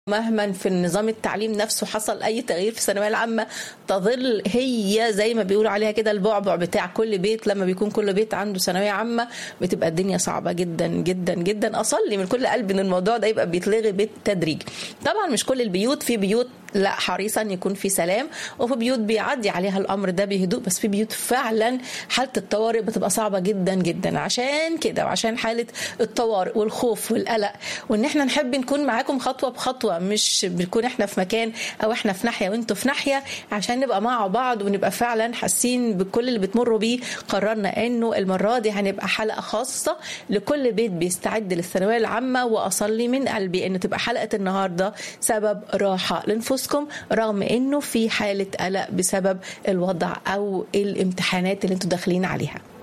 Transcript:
مهما في النظام التعليم نفسه حصل اي تغيير في الثانويه العامه تظل هي زي ما بيقولوا عليها كده البعبع بتاع كل بيت لما بيكون كل بيت عنده ثانويه عامه بتبقى الدنيا صعبه جدا جدا جدا اصلي من كل قلبي ان الموضوع ده يبقى بيتلغي بالتدريج طبعا مش كل البيوت في بيوت لا حريصا يكون في سلام وفي بيوت بيعدي عليها الامر ده بهدوء بس في بيوت فعلا حاله الطوارئ بتبقى صعبه جدا جدا عشان كده وعشان حاله الطوارئ والخوف والقلق وان احنا نحب نكون معاكم خطوه بخطوه مش بنكون احنا في مكان او احنا في ناحيه وانتوا في ناحيه عشان نبقى مع بعض ونبقى فعلا حاسين بكل اللي بتمروا بيه قررنا انه المره دي هنبقى حلقه خاصه لكل بيت بيستعد للثانويه العامه واصلي من قلبي ان تبقى حلقه النهارده سبب راحه لنفوسكم رغم انه في حاله قلق بسبب الوضع او الامتحانات اللي انتوا داخلين عليها